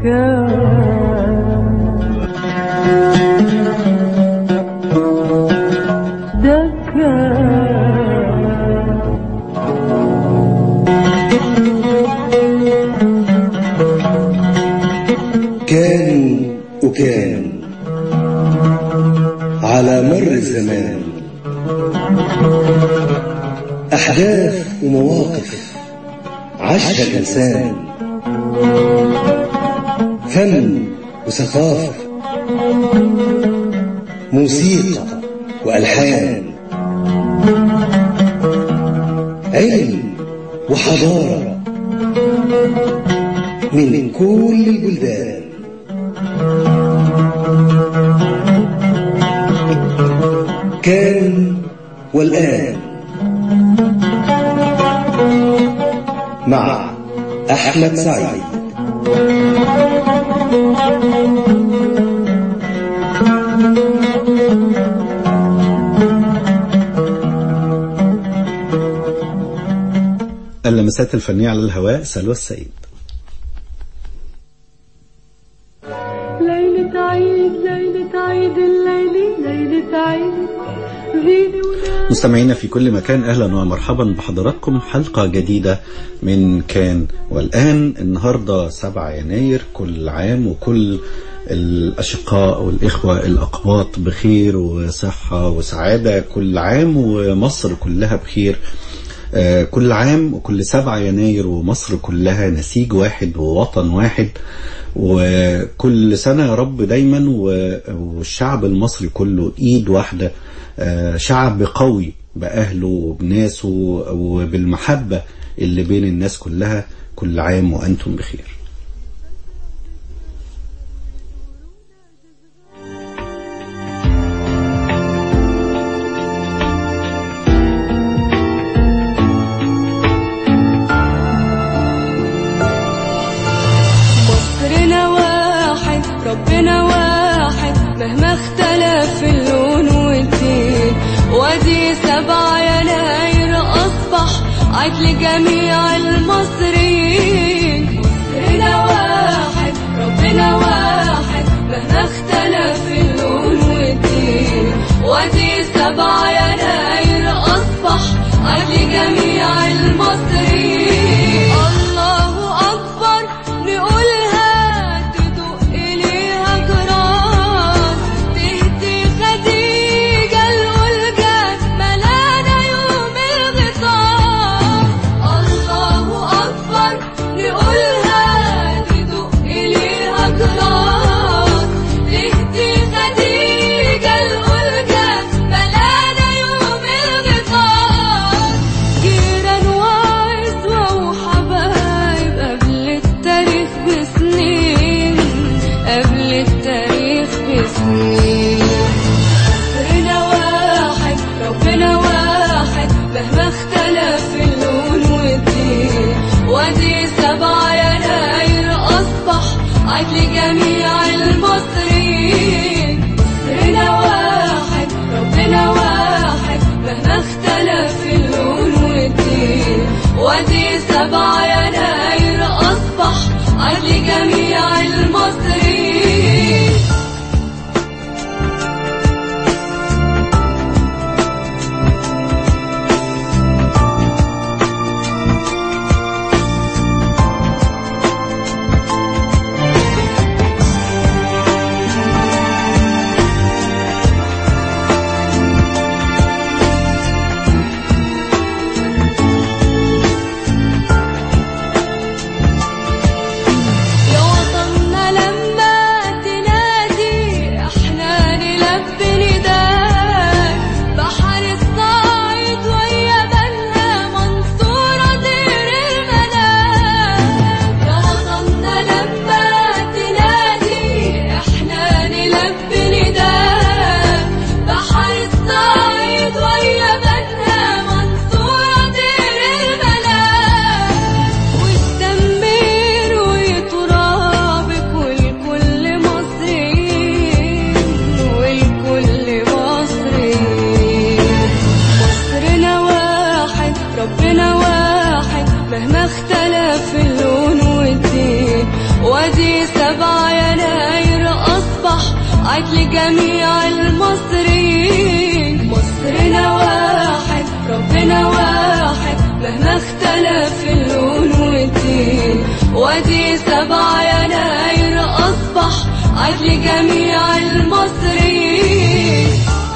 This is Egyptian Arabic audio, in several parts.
ده كان كان وكان على مر الزمان أحداث ومواقف عاشها الإنسان فن وثقافة موسيقى وألحان علم وحضارة من كل البلدان كان والآن مع أحمد سعيد اللمسات الفنية على الهواء سلوى السيد ليلة عيد ليلة عيد الليلة ليلة عيد زيني وناس مستمعينا في كل مكان أهلا ومرحبا بحضراتكم حلقة جديدة من كان والآن النهاردة 7 يناير كل عام وكل الأشقاء والإخوة الأقباط بخير وصحة وسعادة كل عام ومصر كلها بخير آه، كل عام وكل 7 يناير ومصر كلها نسيج واحد ووطن واحد وكل سنة يا رب دايما و- والشعب المصري كله ايد واحدة آه، شعب قوي بأهله وبناسه وبالمحبة اللي بين الناس كلها كل عام وأنتم بخير مصرنا واحد ربنا واحد مهما اختلف اللون والدين ودي سبع يناير أصبح عيد لجميع المصريين مصرنا واحد ربنا واحد مهما اختلف اللون والدين ودي سبع يناير أصبح عيد لجميع المصريين الله أكبر نقولها تدق إليها جران تهدي خديجة الولجان ملانا يوم الغطاء الله أكبر نقولها تدق إليها جران تهدي خديجة الولجان ملانا يوم الغطاء جيران وعزوة وحبايب قبل التاريخ بسنين قبل التاريخ بسنين مصرنا واحد ربنا واحد مهما اختلف اللون والدين ودي سبع يناير أصبح عيد لجميع المصريين مصرنا واحد ربنا واحد مهما اختلف اللون والدين ودي سبع يناير أصبح عيد لجميع المصريين يا سبعة يناير أصبح عيد لجميع المصريين مصرنا واحد ربنا واحد مهما اختلف اللون والدين وادي سبعة يناير أصبح عيد لجميع المصريين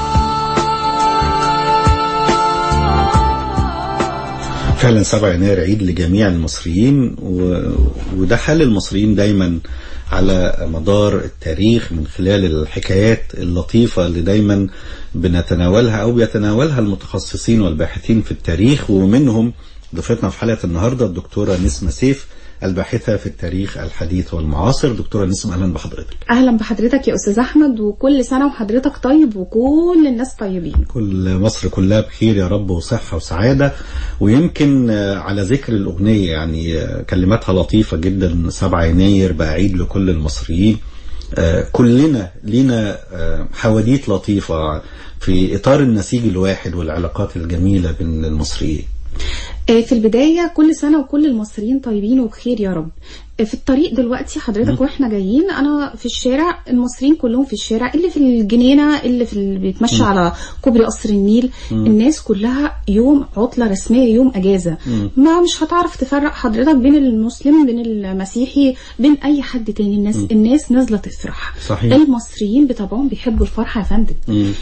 فعلا 7 يناير عيد لجميع المصريين و... وده حال المصريين دايما على مدار التاريخ من خلال الحكايات اللطيفة اللي دايما بنتناولها أو بيتناولها المتخصصين والباحثين في التاريخ ومنهم ضيفتنا في حلقة النهاردة الدكتورة نسمة سيف الباحثة في التاريخ الحديث والمعاصر دكتورة نسمة أهلا بحضرتك اهلا بحضرتك يا استاذ احمد وكل سنه وحضرتك طيب وكل الناس طيبين كل مصر كلها بخير يا رب وصحة وسعادة ويمكن آه، على ذكر الأغنية يعني آه، كلماتها لطيفة جدا 7 يناير بقى عيد لكل المصريين آه، كلنا لينا آه، حواديت لطيفة في إطار النسيج الواحد والعلاقات الجميلة بين المصريين آه، في البدايه كل سنه وكل المصريين طيبين وبخير يا رب آه، في الطريق دلوقتي حضرتك واحنا جايين انا في الشارع المصريين كلهم في الشارع اللي في الجنينه اللي في اللي بيتمشى على كوبري قصر النيل الناس كلها يوم عطله رسميه يوم اجازه ما مش هتعرف تفرق حضرتك بين المسلم بين المسيحي بين اي حد تاني الناس الناس نازله تفرح صحيح. المصريين بطبعهم بيحبوا الفرحه يا فندم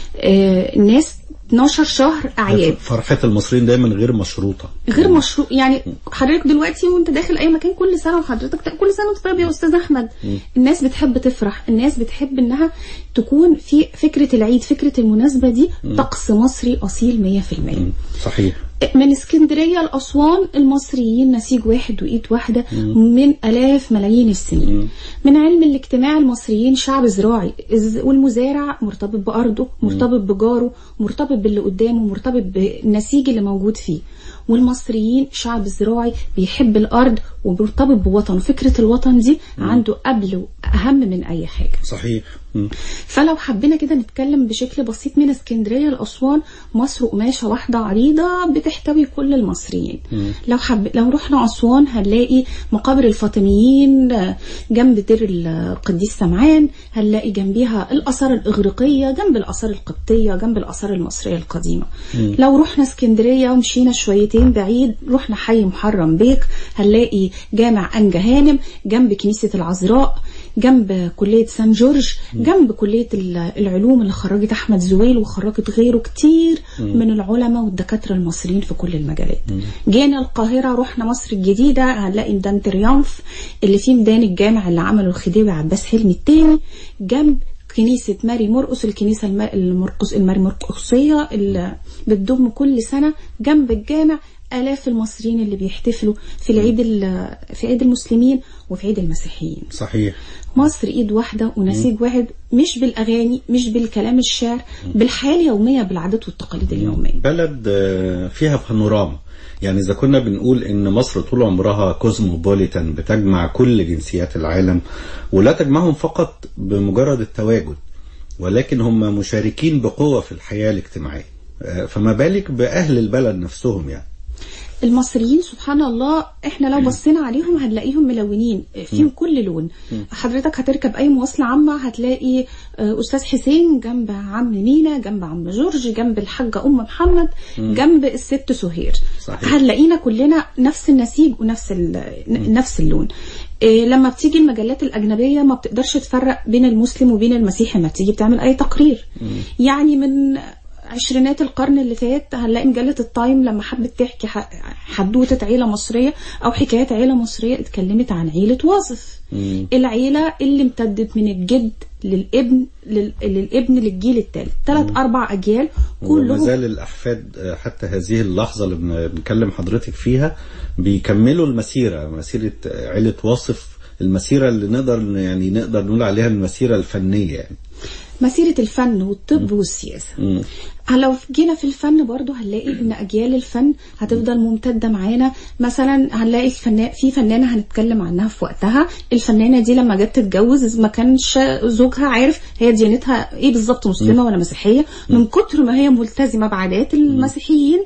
آه الناس 12 شهر اعياد فرحة المصريين دايما غير مشروطة غير مشروع يعني حضرتك دلوقتي وانت داخل اي مكان كل سنه وحضرتك كل سنه وانت طيب يا استاذ احمد الناس بتحب تفرح الناس بتحب انها تكون في فكره العيد فكره المناسبه دي طقس مصري اصيل 100% صحيح من اسكندريه لاسوان المصريين نسيج واحد وايد واحده من الاف ملايين السنين من علم الاجتماع المصريين شعب زراعي الز- والمزارع مرتبط بارضه مرتبط بجاره مرتبط باللي قدامه مرتبط بالنسيج اللي موجود فيه والمصريين شعب زراعي بيحب الارض ومرتبط بوطنه فكره الوطن دي عنده قبل واهم من اي حاجه صحيح مم. فلو حبينا كده نتكلم بشكل بسيط من اسكندريه لاسوان مصر قماشه واحده عريضه بتحتوي كل المصريين لو حب لو رحنا اسوان هنلاقي مقابر الفاطميين آه، جنب دير القديس سمعان هنلاقي جنبيها الاثار الاغريقيه جنب الاثار القبطيه جنب الاثار المصريه القديمه لو رحنا اسكندريه ومشينا شويتين بعيد رحنا حي محرم بيك هنلاقي جامع انجا هانم جنب كنيسه العذراء جنب كلية سان جورج جنب كلية ال- العلوم اللي خرجت أحمد زويل وخرجت غيره كتير من العلماء والدكاترة المصريين في كل المجالات جينا القاهرة رحنا مصر الجديدة هنلاقي ميدان تريومف اللي فيه ميدان الجامع اللي عمله الخديوي عباس حلمي التاني جنب كنيسة ماري مرقس الكنيسة الم- المرقس الماري مرقسية اللي بتضم كل سنة جنب الجامع آلاف المصريين اللي بيحتفلوا في العيد ال- في عيد المسلمين وفي عيد المسيحيين صحيح مصر ايد واحده ونسيج واحد مش بالاغاني مش بالكلام الشعر بالحياه اليوميه بالعادات والتقاليد اليوميه بلد آه، فيها بانوراما يعني إذا كنا بنقول إن مصر طول عمرها كوزموبوليتان بتجمع كل جنسيات العالم ولا تجمعهم فقط بمجرد التواجد ولكن هم مشاركين بقوة في الحياة الاجتماعية آه، فما بالك بأهل البلد نفسهم يعني المصريين سبحان الله احنا لو بصينا عليهم هنلاقيهم ملونين فيهم كل لون حضرتك هتركب اي مواصله عامه هتلاقي آه، استاذ حسين جنب عم مينا جنب عم جورج جنب الحاجه ام محمد جنب الست سهير صحيح. هنلاقينا كلنا نفس النسيج ونفس ال- نفس اللون إيه لما بتيجي المجلات الأجنبية ما بتقدرش تفرق بين المسلم وبين المسيحي لما تيجي بتعمل أي تقرير يعني من عشرينات القرن اللي فات هنلاقي مجلة التايم لما حبت تحكي ح- حدوتة عيلة مصرية أو حكايات عيلة مصرية اتكلمت عن عيلة واصف العيلة اللي امتدت من الجد للابن لل... للابن للجيل الثالث ثلاث أربع أجيال وما كلهم زال الأحفاد آه، حتى هذه اللحظة اللي بن- بنكلم حضرتك فيها بيكملوا المسيرة مسيرة آه، عيلة واصف المسيرة اللي نقدر يعني نقدر نقول عليها المسيرة الفنية يعني مسيرة الفن والطب والسياسة مم. لو جينا في الفن برضو هنلاقي ان اجيال الفن هتفضل ممتده معانا مثلا هنلاقي الفنان في فنانه هنتكلم عنها في وقتها الفنانه دي لما جت تتجوز ما كانش زوجها عارف هي ديانتها ايه بالظبط مسلمه ولا مسيحيه من كتر ما هي ملتزمه بعادات المسيحيين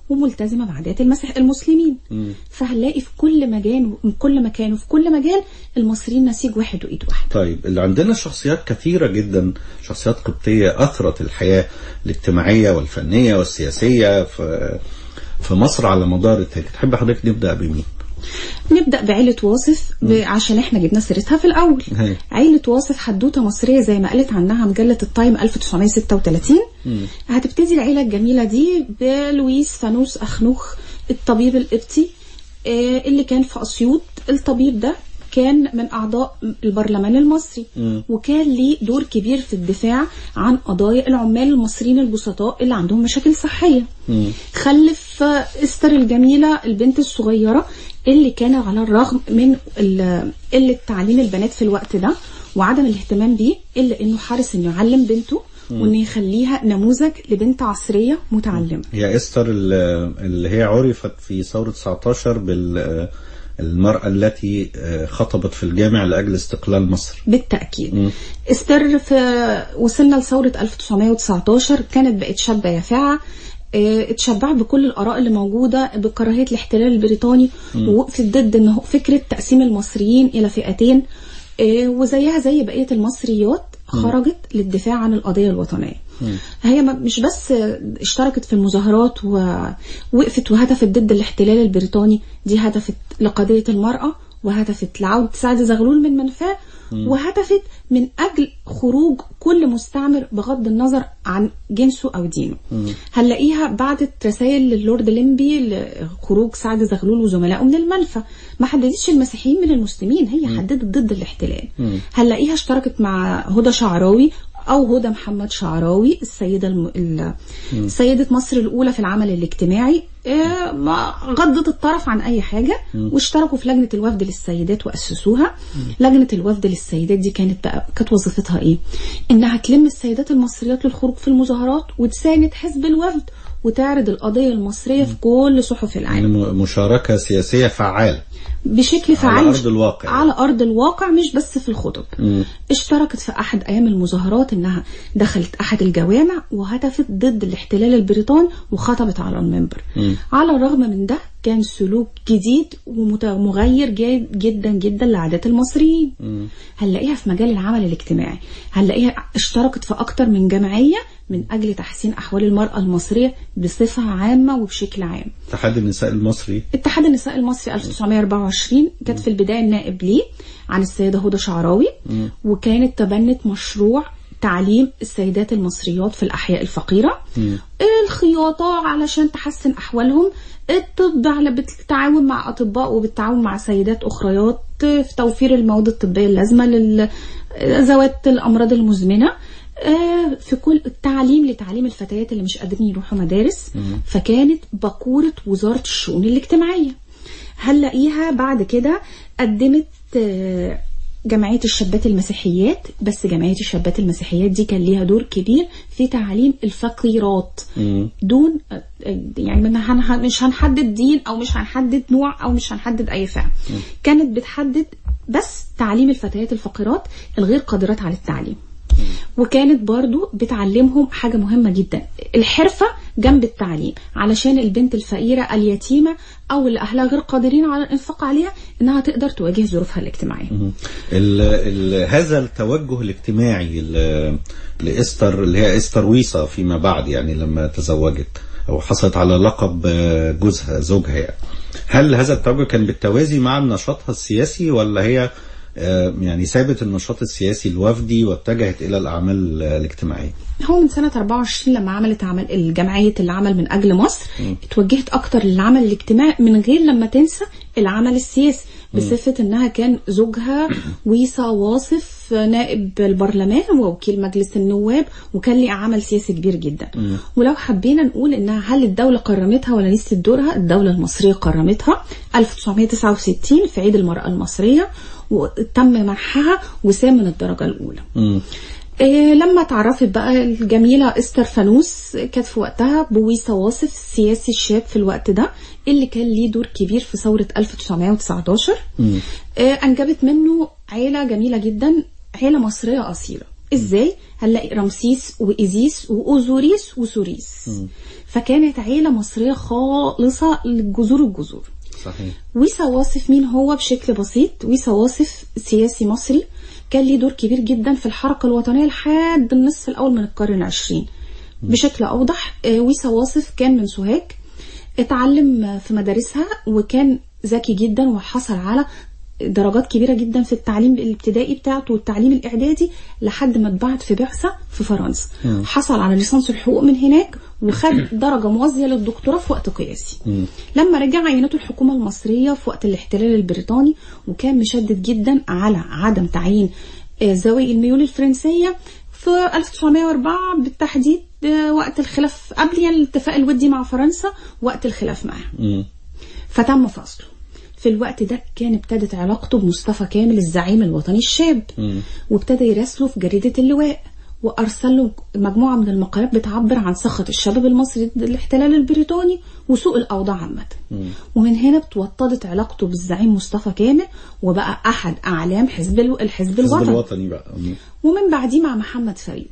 وملتزمه بعادات المسيح المسلمين فهنلاقي في كل مكان في كل مكان وفي كل مجال المصريين نسيج واحد وايد واحد طيب اللي عندنا شخصيات كثيرة جدا شخصيات قبطية أثرت الحياة الاجتماعية والفنية والسياسية في في مصر على مدار التاريخ تحب حضرتك نبدأ بمين؟ نبدا بعيله واصف ب... عشان احنا جبنا سيرتها في الاول هي. عيله واصف حدوته مصريه زي ما قالت عنها مجله التايم 1936 هتبتدي العيله الجميله دي بلويس فانوس اخنوخ الطبيب القبطي آه، اللي كان في اسيوط الطبيب ده كان من اعضاء البرلمان المصري وكان ليه دور كبير في الدفاع عن قضايا العمال المصريين البسطاء اللي عندهم مشاكل صحيه خلف آه، استر الجميله البنت الصغيره اللي كان على الرغم من ال- قله تعليم البنات في الوقت ده وعدم الاهتمام بيه الا انه حرص انه يعلم بنته وانه يخليها نموذج لبنت عصريه متعلمه هي استر ال- اللي هي عرفت في ثورة 19 بال المرأة التي خطبت في الجامع لأجل استقلال مصر بالتأكيد استر في وصلنا لثورة 1919 كانت بقت شابة يافعة اه، اتشبعت بكل الآراء اللي موجودة بكراهية الاحتلال البريطاني ووقفت ضد انه فكرة تقسيم المصريين إلى فئتين اه، وزيها زي بقية المصريات خرجت للدفاع عن القضية الوطنية هي ما- مش بس اشتركت في المظاهرات ووقفت وهدفت ضد الاحتلال البريطاني دي هدفت لقضية المرأة وهدفت لعودة سعد زغلول من منفاه وهدفت من أجل خروج كل مستعمر بغض النظر عن جنسه أو دينه هنلاقيها بعتت رسائل للورد ليمبي لخروج سعد زغلول وزملائه من المنفى ما حددتش المسيحيين من المسلمين هي حددت ضد الاحتلال هنلاقيها اشتركت مع هدى شعراوي او هدى محمد شعراوي السيده الم... ال... سيده مصر الاولى في العمل الاجتماعي آه، ما غضت الطرف عن اي حاجه واشتركوا في لجنه الوفد للسيدات واسسوها لجنه الوفد للسيدات دي كانت بقى كانت وظيفتها ايه انها تلم السيدات المصريات للخروج في المظاهرات وتساند حزب الوفد وتعرض القضيه المصريه في كل صحف يعني العالم م- مشاركة سياسية فعالة بشكل فعال أرض الواقع. على ارض الواقع مش بس في الخطب اشتركت في احد ايام المظاهرات انها دخلت احد الجوامع وهتفت ضد الاحتلال البريطاني وخطبت على المنبر على الرغم من ده كان سلوك جديد ومغير جدا جدا لعادات المصريين هنلاقيها في مجال العمل الاجتماعي هنلاقيها اشتركت في اكتر من جمعيه من اجل تحسين احوال المراه المصريه بصفه عامه وبشكل عام اتحاد النساء المصري اتحاد النساء المصري 1924 كانت في البدايه النائب ليه عن السيده هدى شعراوي وكانت تبنت مشروع تعليم السيدات المصريات في الاحياء الفقيره الخياطه علشان تحسن احوالهم الطب على بالتعاون مع اطباء وبالتعاون مع سيدات اخريات في توفير المواد الطبيه اللازمه لذوات الامراض المزمنه آه، في كل التعليم لتعليم الفتيات اللي مش قادرين يروحوا مدارس فكانت بقورة وزارة الشؤون الاجتماعية هنلاقيها بعد كده قدمت آه، جمعية الشابات المسيحيات بس جمعية الشابات المسيحيات دي كان ليها دور كبير في تعليم الفقيرات دون آه، يعني من هن- مش هنحدد دين او مش هنحدد نوع او مش هنحدد اي فئة كانت بتحدد بس تعليم الفتيات الفقيرات الغير قادرات على التعليم وكانت برضو بتعلمهم حاجة مهمة جدا الحرفة جنب التعليم علشان البنت الفقيرة اليتيمة أو اللي أهلها غير قادرين على الإنفاق عليها إنها تقدر تواجه ظروفها الاجتماعية ال ال هذا التوجه الاجتماعي ل- لإستر اللي هي إستر ويصا فيما بعد يعني لما تزوجت أو حصلت على لقب آه، جوزها زوجها يعني هل هذا التوجه كان بالتوازي مع نشاطها السياسي ولا هي آه، يعني سابت النشاط السياسي الوفدي واتجهت إلى الأعمال آه، الاجتماعية هو من سنة 24 لما عملت عمل الجمعية العمل من أجل مصر اتوجهت أكتر للعمل الاجتماعي من غير لما تنسى العمل السياسي بصفة إنها كان زوجها ويصا واصف نائب البرلمان ووكيل مجلس النواب وكان ليه عمل سياسي كبير جدا ولو حبينا نقول إنها هل الدولة كرمتها ولا نسيت دورها الدولة المصرية كرمتها 1969 في عيد المرأة المصرية وتم منحها وسام من الدرجة الأولى إيه لما اتعرفت بقى الجميلة استر فانوس كانت في وقتها بويسا واصف السياسي الشاب في الوقت ده اللي كان ليه دور كبير في ثورة 1919 إيه أنجبت منه عيلة جميلة جدا عيلة مصرية أصيلة ازاي هنلاقي رمسيس وإيزيس وأوزوريس وسوريس فكانت عيلة مصرية خالصة للجذور الجذور صحيح ويسا واصف مين هو بشكل بسيط ويسا واصف سياسي مصري كان ليه دور كبير جدا في الحركة الوطنية لحد النصف الأول من القرن العشرين بشكل أوضح آه، ويسا واصف كان من سوهاج اتعلم آه، في مدارسها وكان ذكي جدا وحصل على درجات كبيرة جدا في التعليم الابتدائي بتاعته والتعليم الإعدادي لحد ما اتبعت في بعثة في فرنسا حصل على ليسانس الحقوق من هناك وخد درجة موازية للدكتوراه في وقت قياسي لما رجع عينته الحكومة المصرية في وقت الاحتلال البريطاني وكان مشدد جدا على عدم تعيين آه، ذوي الميول الفرنسية في 1904 بالتحديد آه، وقت الخلاف قبل يعني الاتفاق الودي مع فرنسا وقت الخلاف معها مم. فتم فصله في الوقت ده كان ابتدت علاقته بمصطفى كامل الزعيم الوطني الشاب وابتدى يراسله في جريدة اللواء وأرسل له مجموعة من المقالات بتعبر عن سخط الشباب المصري ضد الاحتلال البريطاني وسوء الأوضاع عامة ومن هنا اتوطدت علاقته بالزعيم مصطفى كامل وبقى أحد أعلام حزب الو- الحزب الحزب الوطني الوطني بقى مم. ومن بعديه مع محمد فريد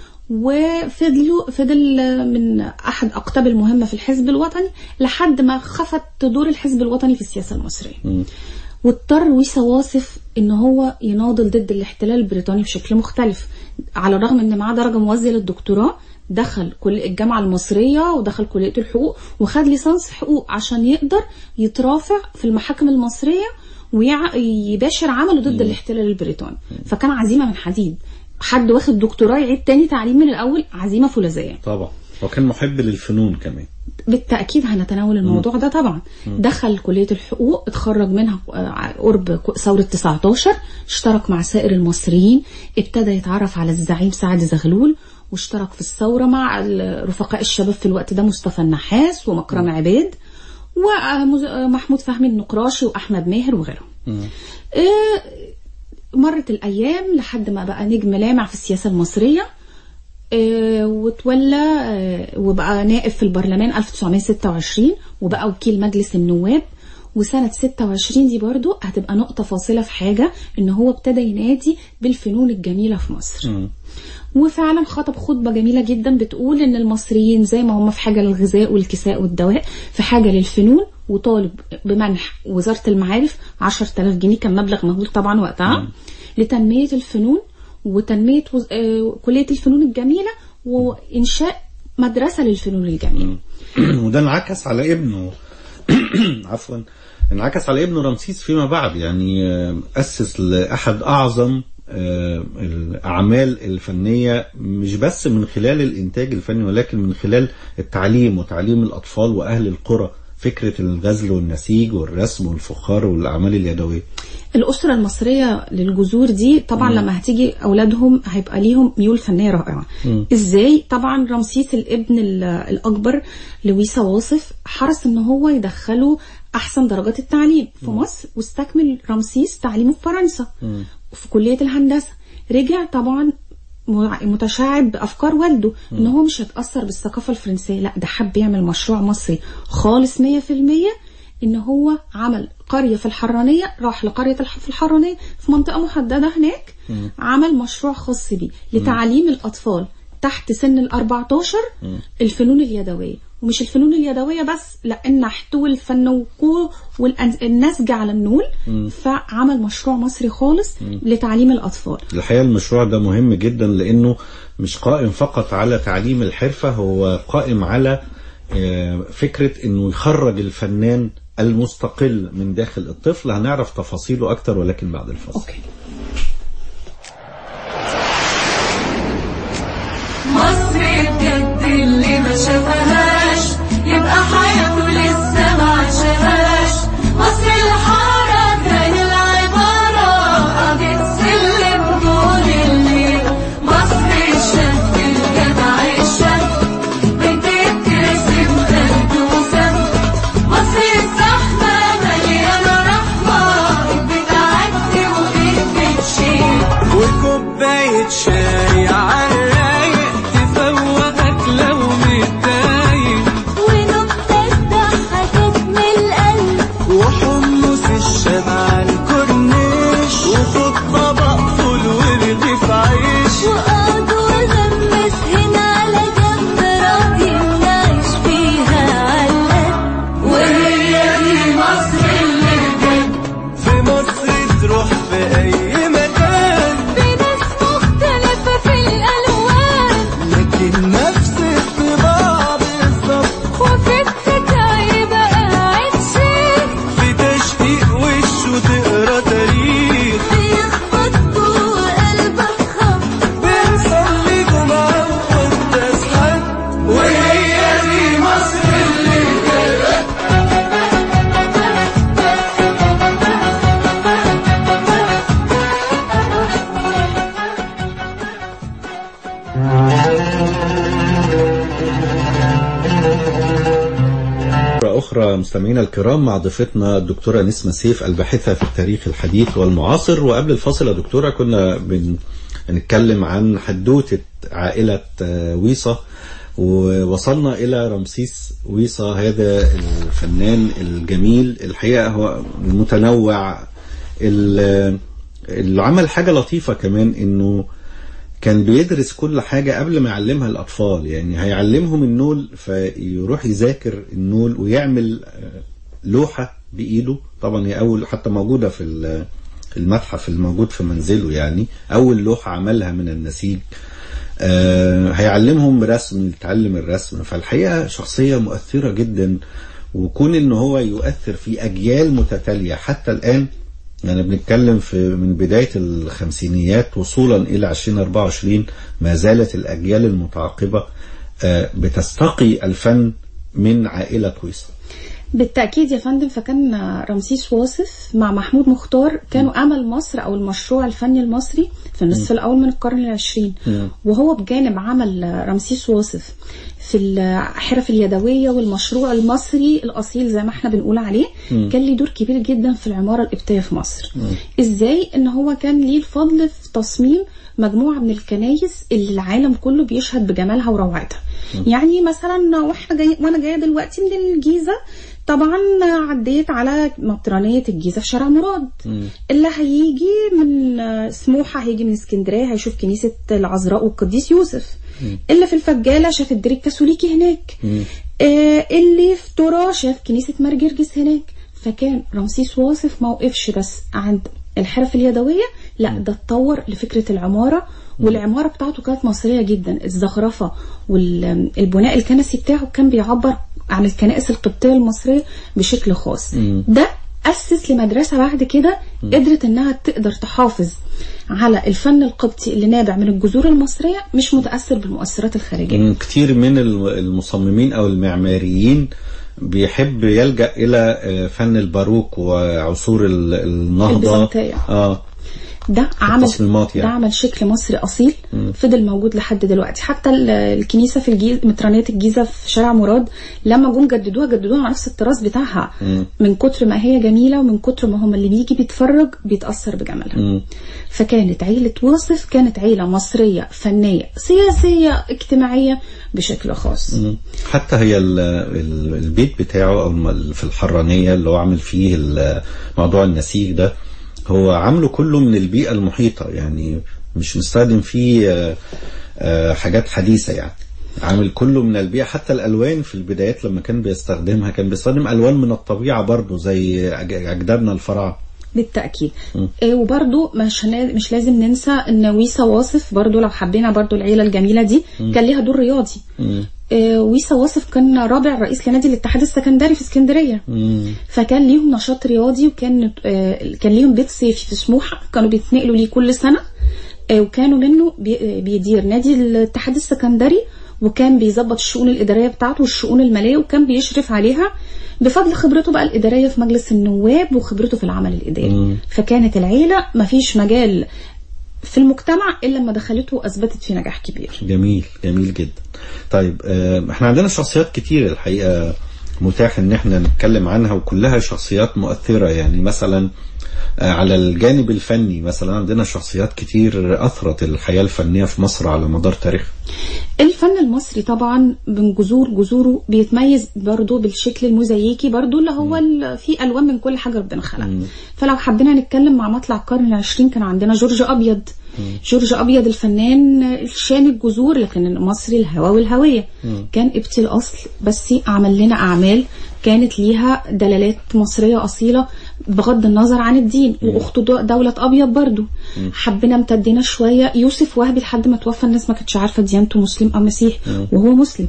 وفضلوا فضل من احد اقطاب المهمه في الحزب الوطني لحد ما خفت دور الحزب الوطني في السياسه المصريه واضطر ويسا واصف ان هو يناضل ضد الاحتلال البريطاني بشكل مختلف على الرغم ان معاه درجه موازيه للدكتوراه دخل كل الجامعه المصريه ودخل كليه الحقوق وخد ليسانس حقوق عشان يقدر يترافع في المحاكم المصريه ويباشر عمله ضد الاحتلال البريطاني فكان عزيمه من حديد حد واخد دكتوراه يعيد تاني تعليم من الاول عزيمه فولاذيه طبعا هو كان محب للفنون كمان بالتأكيد هنتناول الموضوع ده طبعا دخل كلية الحقوق اتخرج منها آه، قرب ك- ثورة 19 اشترك مع سائر المصريين ابتدى يتعرف على الزعيم سعد زغلول واشترك في الثورة مع ال- رفقاء الشباب في الوقت ده مصطفى النحاس ومكرم عباد ومحمود فهمي النقراشي وأحمد ماهر وغيرهم آه، مرت الأيام لحد ما بقى نجم لامع في السياسة المصرية آه، وتولى آه، وبقى نائب في البرلمان 1926 وبقى وكيل مجلس النواب وسنة 26 دي برضو هتبقى نقطة فاصلة في حاجة ان هو ابتدى ينادي بالفنون الجميلة في مصر وفعلا خطب خطبة جميلة جدا بتقول ان المصريين زي ما هم في حاجة للغذاء والكساء والدواء في حاجة للفنون وطالب بمنح وزارة المعارف 10000 جنيه كان مبلغ مهول طبعا وقتها لتنمية الفنون وتنمية وز... آه، كلية الفنون الجميلة وإنشاء مدرسة للفنون الجميلة وده انعكس على ابنه عفوا انعكس على ابنه رمسيس فيما بعد يعني آه، أسس لأحد أعظم آه، الأعمال الفنية مش بس من خلال الإنتاج الفني ولكن من خلال التعليم وتعليم الأطفال وأهل القرى فكرة الغزل والنسيج والرسم والفخار والأعمال اليدوية الأسرة المصرية للجذور دي طبعا لما هتيجي أولادهم هيبقى ليهم ميول فنية رائعة إزاي طبعا رمسيس الابن ال- الأكبر لويسا واصف حرص إن هو يدخله أحسن درجات التعليم في مصر واستكمل رمسيس تعليمه في فرنسا في كلية الهندسة رجع طبعا مع- متشعب بافكار والده ان هو مش هيتاثر بالثقافه الفرنسيه لا ده حب يعمل مشروع مصري خالص 100% ان هو عمل قريه في الحرانيه راح لقريه الح- في الحرانيه في منطقه محدده هناك عمل مشروع خاص بيه لتعليم الاطفال تحت سن ال 14 الفنون اليدويه ومش الفنون اليدويه بس لا النحت والفنوكو والنسج على النول فعمل مشروع مصري خالص لتعليم الاطفال الحقيقة المشروع ده مهم جدا لأنه مش قائم فقط على تعليم الحرفة هو قائم على آه، فكرة أنه يخرج الفنان المستقل من داخل الطفل هنعرف تفاصيله أكتر ولكن بعد الفصل اوكي مصر بجد اللي ما شافهاش يبقى حياته لسه ما عاشهاش مصر الحارة كان العبارة قضية سلم طول الليل مصر الشاب الجدع الشاب بتترسم خد وسم مصر الزحمة مليانة رحمة بتعدي وبتشيل وكوباية شاي عالرايق تفوقك لو متضايق ونكتة ضحكت من القلب وحمص الشمع على الكورنيش وخد طبق فول ورغيف عيش وقعد وغمس هنا على جنب راضي نعيش في أخرى مستمعينا الكرام مع ضيفتنا الدكتورة نسمة سيف الباحثة في التاريخ الحديث والمعاصر وقبل الفاصل يا دكتورة كنا بنتكلم عن حدوتة عائلة آه، ويصة ووصلنا إلى رمسيس ويصة هذا الفنان الجميل الحقيقة هو متنوع ال- اللي عمل حاجة لطيفة كمان إنه كان بيدرس كل حاجة قبل ما يعلمها الأطفال يعني هيعلمهم النول فيروح يذاكر النول ويعمل آه، لوحة بإيده طبعا هي أول حتى موجودة في ال- المتحف الموجود في منزله يعني أول لوحة عملها من النسيج آه، هيعلمهم رسم يتعلم الرسم فالحقيقة شخصية مؤثرة جدا وكون ان هو يؤثر في اجيال متتالية حتى الان يعني بنتكلم في من بداية الخمسينيات وصولا الى 2024 ما زالت الاجيال المتعاقبة آه، بتستقي الفن من عائلة ويصة بالتأكيد يا فندم فكان رمسيس واصف مع محمود مختار كانوا أمل مصر أو المشروع الفني المصري في النصف الأول من القرن العشرين وهو بجانب عمل رمسيس واصف في الحرف اليدوية والمشروع المصري الأصيل زي ما احنا بنقول عليه كان ليه دور كبير جدا في العمارة القبطية في مصر ازاي ان هو كان ليه الفضل في تصميم مجموعة من الكنايس اللي العالم كله بيشهد بجمالها وروعتها يعني مثلا واحنا جاي وانا جايه دلوقتي من الجيزه طبعا عديت على مطرانية الجيزة في شارع مراد اللي هيجي من سموحة هيجي من اسكندرية هيشوف كنيسة العذراء والقديس يوسف اللي في الفجالة شاف الدير الكاثوليكي هناك آه اللي في ترى شاف كنيسة مرجرجس هناك فكان رمسيس واصف ما وقفش بس عند الحرف اليدوية لا ده اتطور لفكرة العمارة والعمارة بتاعته كانت مصرية جدا الزخرفة والبناء الكنسي بتاعه كان بيعبر عن الكنائس القبطية المصرية بشكل خاص ده أسس لمدرسة بعد كده قدرت إنها تقدر تحافظ على الفن القبطي اللي نابع من الجذور المصرية مش متأثر بالمؤثرات الخارجية مم، كتير من الم- المصممين او المعماريين بيحب يلجأ الى آه، فن الباروك وعصور ال- النهضة البيزنطية. اه ده عمل التصميمات يعني. ده عمل شكل مصري اصيل فضل موجود لحد دلوقتي حتى ال- الكنيسه في الجيزه مترانيه الجيزه في شارع مراد لما جم جددوها جددوها على نفس الطراز بتاعها من كتر ما هي جميله ومن كتر ما هم اللي بيجي بيتفرج بيتاثر بجمالها فكانت عيله واصف كانت عيله مصريه فنيه سياسيه اجتماعيه بشكل خاص مم. حتى هي ال- ال- البيت بتاعه او الم- في الحرانية اللي هو عامل فيه ال- موضوع النسيج ده هو عامله كله من البيئة المحيطة يعني مش مستخدم فيه آه، آه، حاجات حديثة يعني عامل كله من البيئة حتى الألوان في البدايات لما كان بيستخدمها كان بيستخدم ألوان من الطبيعة برضو زي أج- أجدادنا الفراعنة بالتأكيد إيه وبرضو مش هنا- مش لازم ننسى ان ويسا واصف برضو لو حبينا برضو العيلة الجميلة دي كان ليها دور رياضي إيه ويسا واصف كان رابع رئيس لنادي الاتحاد السكندري في اسكندرية فكان ليهم نشاط رياضي وكان آه، كان ليهم بيت صيفي في سموحة كانوا بيتنقلوا ليه كل سنة آه، وكانوا منه بي- بيدير نادي الاتحاد السكندري وكان بيظبط الشؤون الإدارية بتاعته والشؤون المالية وكان بيشرف عليها بفضل خبرته بقى الإدارية في مجلس النواب وخبرته في العمل الإداري فكانت العيلة مفيش مجال في المجتمع إلا لما دخلته وأثبتت فيه نجاح كبير جميل جميل جدا طيب آه، احنا عندنا شخصيات كتير الحقيقة متاح ان احنا نتكلم عنها وكلها شخصيات مؤثرة يعني مثلا آه، على الجانب الفني مثلا عندنا شخصيات كتير اثرت الحياة الفنية في مصر على مدار تاريخها الفن المصري طبعا من جذور جذوره بيتميز برضو بالشكل الموزاييكي برضو اللي هو ال- فيه الوان من كل حاجه ربنا خلقها فلو حبينا نتكلم مع مطلع القرن العشرين كان عندنا جورج ابيض جورج ابيض الفنان الشام الجذور لكن المصري الهوى والهويه كان قبطي الاصل بس عمل لنا اعمال كانت ليها دلالات مصريه اصيله بغض النظر عن الدين واخته دو- دولة ابيض برضو حبينا امتدينا شويه يوسف وهبي لحد ما توفى الناس ما كانتش عارفه ديانته مسلم او مسيح وهو مسلم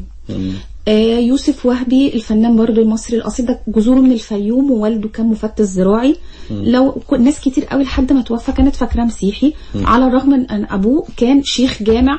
آه يوسف وهبي الفنان برضو المصري الاصيل ده جذوره من الفيوم ووالده كان مفتش زراعي لو ك- ناس كتير قوي لحد ما توفى كانت فاكراه مسيحي على الرغم من ان ابوه كان شيخ جامع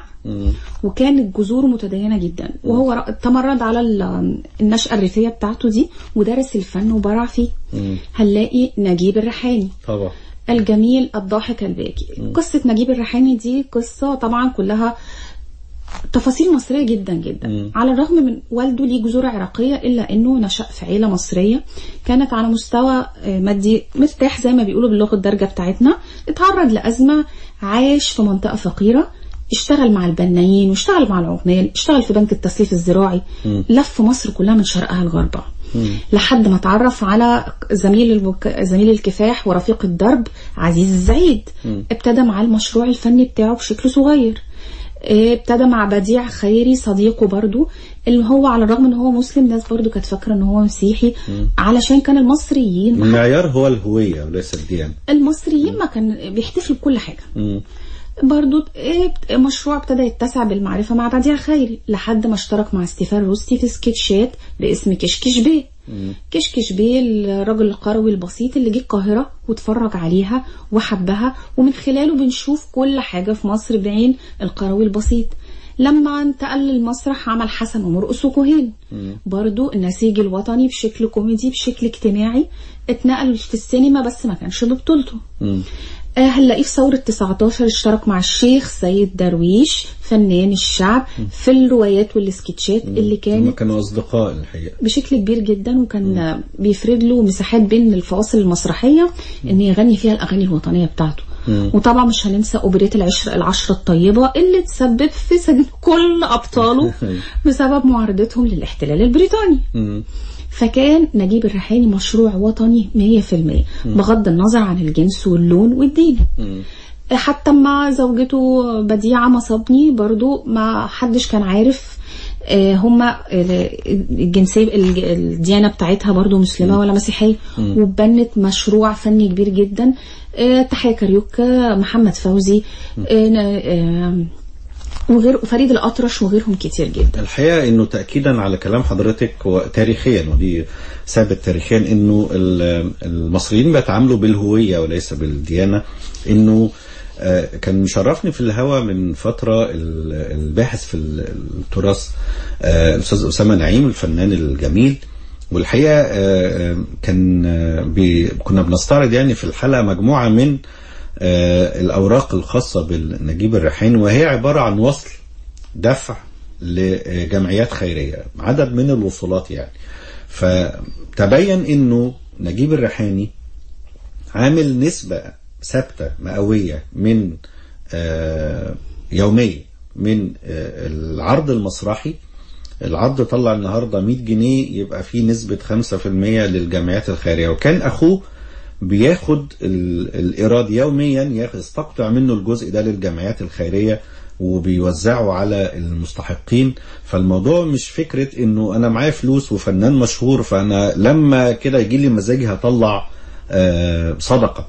وكانت جذوره متدينه جدا وهو ر- تمرد على ال- النشأة الريفية بتاعته دي ودرس الفن وبرع فيه هنلاقي نجيب الريحاني طبعا الجميل الضاحك الباكي قصة نجيب الريحاني دي قصة طبعا كلها تفاصيل مصرية جدا جدا على الرغم من والده ليه جذور عراقية إلا أنه نشأ في عيلة مصرية كانت على مستوى آه، مادي مرتاح زي ما بيقولوا باللغة الدارجة بتاعتنا اتعرض لأزمة عاش في منطقة فقيرة اشتغل مع البنايين واشتغل مع العمال اشتغل في بنك التسليف الزراعي لف مصر كلها من شرقها لغربها لحد ما اتعرف على زميل الوك... زميل الكفاح ورفيق الدرب عزيز الزعيد ابتدى معاه المشروع الفني بتاعه بشكل صغير اه، ابتدى مع بديع خيري صديقه برضو اللي هو على الرغم ان هو مسلم ناس برضو كانت فاكره ان هو مسيحي علشان كان المصريين المعيار هو الهوية وليس الديانة المصريين ما كان بيحتفلوا بكل حاجه مم. برضو إيه، مشروع ابتدى يتسع بالمعرفة مع بديع خيري لحد ما اشترك مع ستيفان روستي في سكتشات باسم كشكش بيه كشكش بيه الراجل القروي البسيط اللي جه القاهرة واتفرج عليها وحبها ومن خلاله بنشوف كل حاجة في مصر بعين القروي البسيط لما انتقل للمسرح عمل حسن ومرقص وكوهين برضو النسيج الوطني بشكل كوميدي بشكل اجتماعي اتنقل في السينما بس ما كانش ببطولته آه، هنلاقيه في ثورة 19 اشترك مع الشيخ سيد درويش فنان الشعب في الروايات والسكتشات اللي هم كانت كانوا أصدقاء الحقيقة بشكل كبير جدا وكان آه، بيفرد له مساحات بين الفواصل المسرحية ان يغني فيها الأغاني الوطنية بتاعته وطبعا مش هننسى أوبريت العشر العشرة الطيبة اللي تسبب في سجن كل أبطاله بسبب معارضتهم للاحتلال البريطاني مم. فكان نجيب الريحاني مشروع وطني 100% بغض النظر عن الجنس واللون والدين حتى مع زوجته بديعة مصابني برضو ما حدش كان عارف آه، هما الجنسية الج- الديانة بتاعتها برضو مسلمة ولا مسيحية وبنت مشروع فني كبير جدا آه، تحية كاريوكا محمد فوزي آه، ن- آه، وغير فريد الأطرش وغيرهم كتير جدا الحقيقة انه تأكيدا على كلام حضرتك وتاريخيا ودي ثابت تاريخيا انه ال- المصريين بيتعاملوا بالهوية وليس بالديانة انه آه، كان مشرفني في الهوا من فترة ال- الباحث في ال- التراث آه، الأستاذ أسامة نعيم الفنان الجميل والحقيقة آه، آه، كان آه، بي- كنا بنستعرض يعني في الحلقة مجموعة من آه، الأوراق الخاصة بالنجيب الريحاني وهي عبارة عن وصل دفع لجمعيات خيرية عدد من الوصولات يعني فتبين انه نجيب الريحاني عامل نسبة ثابتة مئوية من آه، يومية من آه، العرض المسرحي العرض طلع النهاردة 100 جنيه يبقى فيه نسبة 5% للجمعيات الخيرية وكان أخوه بياخد ال- الإيراد يوميا ياخد- يستقطع منه الجزء ده للجمعيات الخيرية وبيوزعه على المستحقين فالموضوع مش فكرة انه انا معايا فلوس وفنان مشهور فانا لما كده يجي لي مزاجي هطلع آه، صدقة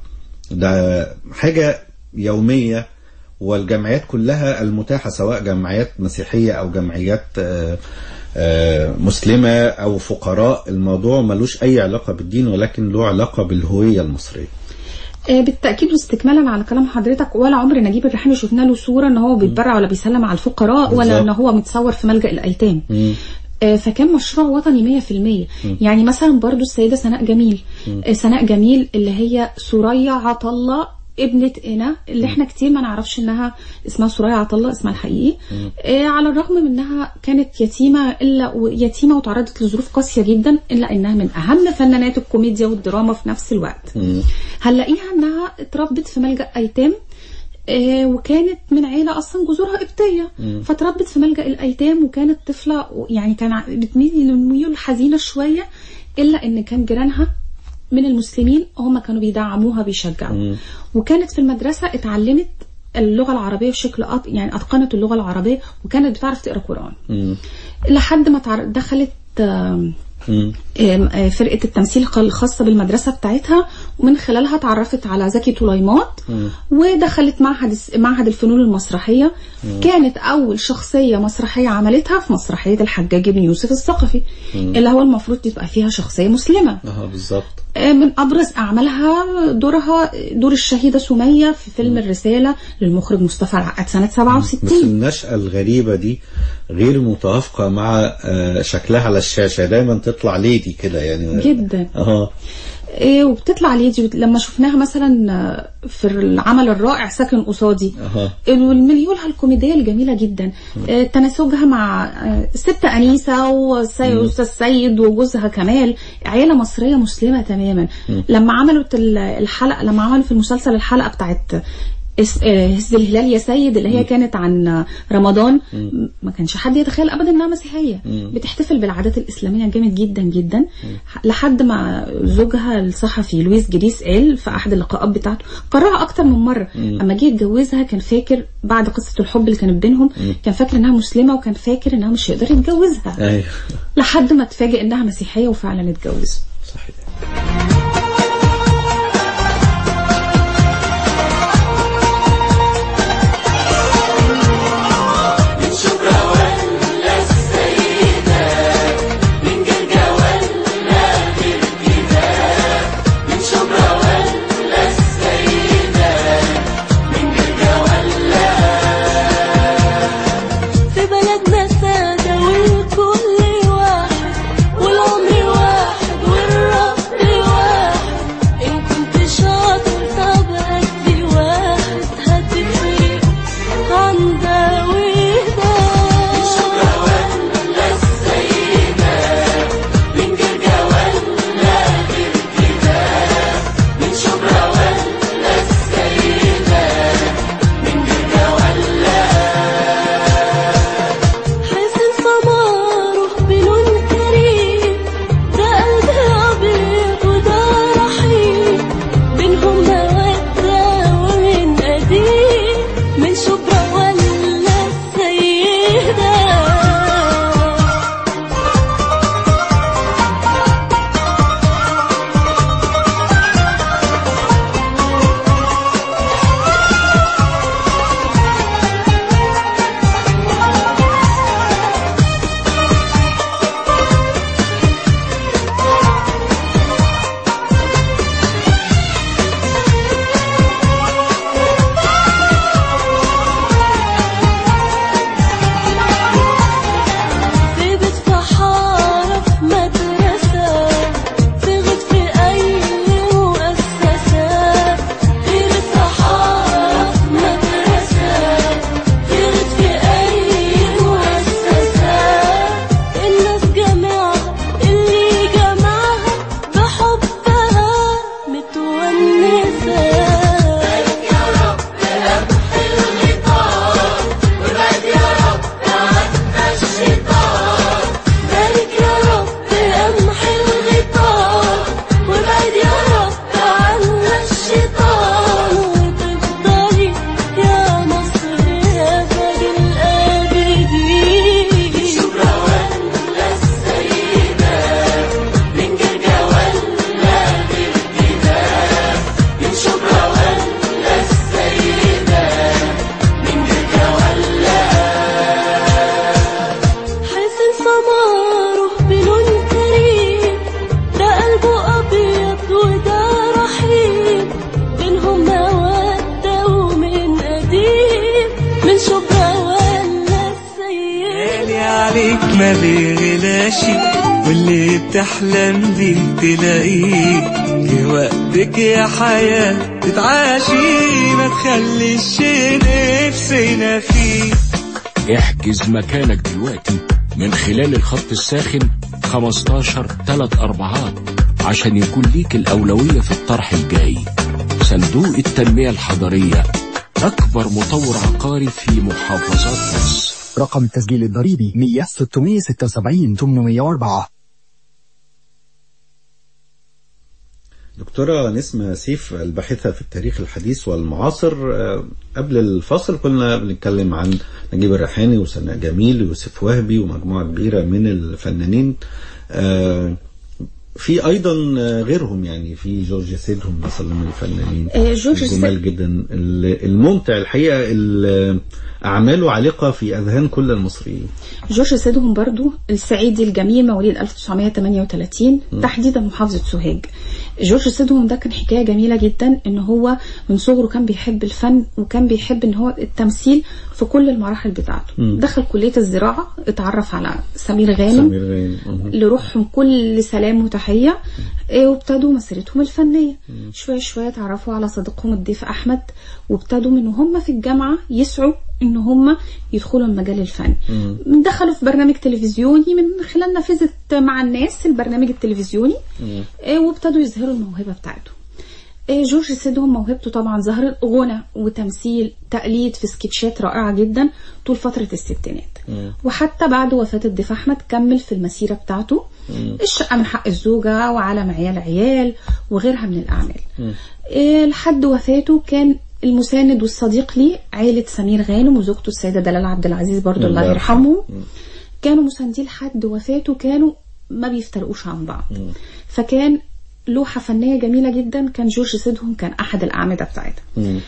ده حاجة يومية والجمعيات كلها المتاحة سواء جمعيات مسيحية أو جمعيات آه، آه، مسلمة أو فقراء الموضوع ملوش أي علاقة بالدين ولكن له علاقة بالهوية المصرية آه، بالتاكيد واستكمالا على كلام حضرتك ولا عمر نجيب الريحاني شفنا له صوره ان هو بيتبرع ولا بيسلم على الفقراء ولا بالظبط. ان هو متصور في ملجا الايتام مم. آه، فكان مشروع وطني 100% يعني مثلا برضو السيدة سناء جميل آه، سناء جميل اللي هي سوريا عطلة ابنة إنا اللي احنا كتير ما نعرفش انها اسمها سوريا عطلة اسمها الحقيقي آه، على الرغم من انها كانت يتيمة الا و- يتيمة وتعرضت لظروف قاسية جدا الا انها من اهم فنانات الكوميديا والدراما في نفس الوقت هنلاقيها انها اتربت في ملجأ ايتام آه، وكانت من عيلة أصلا جذورها قبطية فتربت في ملجأ الأيتام وكانت طفلة يعني كان ع- بتميل للميول حزينة شوية إلا إن كان جيرانها من المسلمين هم كانوا بيدعموها بيشجعوا وكانت في المدرسة اتعلمت اللغة العربية بشكل أط... يعني أتقنت اللغة العربية وكانت بتعرف تقرأ قرآن مم. لحد ما تعر- دخلت آم، مم. آم، آه، فرقة التمثيل الخاصة بالمدرسة بتاعتها ومن خلالها اتعرفت على زكي طليمات ودخلت معهد الس- معهد الفنون المسرحية كانت أول شخصية مسرحية عملتها في مسرحية الحجاج بن يوسف الثقفي اللي هو المفروض تبقى فيها شخصية مسلمة اه بالظبط آه، من أبرز أعمالها دورها دور الشهيدة سمية في فيلم الرسالة للمخرج مصطفى العقاد سنة بس 67 النشأة الغريبة دي غير متوافقة مع آه، شكلها على الشاشة دايما تطلع ليدي كده يعني جدا اه إيه وبتطلع ليدي لما شفناها مثلا آه، في العمل الرائع ساكن قصادي أها. والمليولها الكوميدية الجميلة جدا آه، تناسجها مع آه، الست أنيسة والأستاذ سيد وجوزها كمال عيلة مصرية مسلمة تماما لما عملوا ال- الحلقة لما عملوا في المسلسل الحلقة بتاعت اس- آه، هز الهلال يا سيد اللي هي كانت عن رمضان ما كانش حد يتخيل ابدا انها مسيحيه بتحتفل بالعادات الاسلاميه جامد جدا جدا لحد ما زوجها الصحفي لويس جريس قال في احد اللقاءات بتاعته قررها اكتر من مره اما جه يتجوزها كان فاكر بعد قصه الحب اللي كانت بينهم كان فاكر انها مسلمه وكان فاكر انها مش هيقدر يتجوزها ايوه لحد ما اتفاجئ انها مسيحيه وفعلا اتجوزوا صحيح في بلدنا سادة والكل واحد والعمر واحد والرب واحد إن كنت شاطر طب هدي واحد هتفرق عن ده وده حسن سماره بلون كريم ده قلب أبيض وده رحيم بينهم مودة ومن قديم من شبرا ولا السيدة في بيت في حارة في مدرسة في غد في أي مؤسسة في بيت في حارة في مدرسة في غد في أي مؤسسة الناس جميعها اللي جمعها بحبها متونسة بارك يا رب أمحي الغطاء وابعد يا رب عنا الشيطان وتفضلي يا مصر يا تاج الآبدين شكرا ولا السيدة من جرجا ولا بالجدة من شكرا ولا السيدة من جرجا ولا حسن سماره بلون كريم ده قلبه أبيض وده رحيم بينهم مودة ومن قديم من شبرا ولا السيد غالي عليك ما بيغلاشي واللي بتحلم بيه تلاقيه في وقتك يا حياة تتعاشي ما تخليش شي نفسنا فيه احجز مكانك دلوقتي من خلال الخط الساخن 15 3 أربعات عشان يكون ليك الأولوية في الطرح الجاي صندوق التنمية الحضرية أكبر مطور عقاري في محافظات مصر رقم التسجيل الضريبي 100 676 804 دكتورة نسمة سيف الباحثة في التاريخ الحديث والمعاصر آه، قبل الفاصل كنا بنتكلم عن نجيب الريحاني وسناء جميل ويوسف وهبي ومجموعة كبيرة من الفنانين آه، في ايضا آه، غيرهم يعني في جورج سيدهم مثلا من الفنانين آه، جورج الجمال جدا ال- الممتع الحقيقه ال- أعماله عالقة في أذهان كل المصريين جورج سيدهم برضو الصعيدي الجميل مواليد 1938 تحديدا محافظة سوهاج جورج سيدهم ده كان حكاية جميلة جدا ان هو من صغره كان بيحب الفن وكان بيحب ان هو التمثيل في كل المراحل بتاعته دخل كلية الزراعة اتعرف على سمير غانم سمير غانم مهم. لروحهم كل سلام وتحية إيه، وابتدوا مسيرتهم الفنية شوية شوية اتعرفوا على صديقهم الضيف أحمد وابتدوا من هم في الجامعة يسعوا ان هم يدخلوا المجال الفني دخلوا في برنامج تلفزيوني من خلال نافذة مع الناس البرنامج التلفزيوني إيه، وابتدوا يظهروا الموهبة بتاعتهم إيه، جورج سيدهم موهبته طبعا ظهرت غنى وتمثيل تقليد في سكتشات رائعة جدا طول فترة الستينات وحتى بعد وفاة الضيف أحمد كمل في المسيرة بتاعته الشقة من حق الزوجة وعالم عيال عيال وغيرها من الأعمال إيه، لحد وفاته كان المساند والصديق ليه عيلة سمير غانم وزوجته السيدة دلال عبد العزيز برضو الله الله يرحمه كانوا مساندين لحد وفاته كانوا ما بيفترقوش عن بعض فكان لوحة فنية جميلة جدا كان جورج سيدهم كان أحد الأعمدة بتاعتها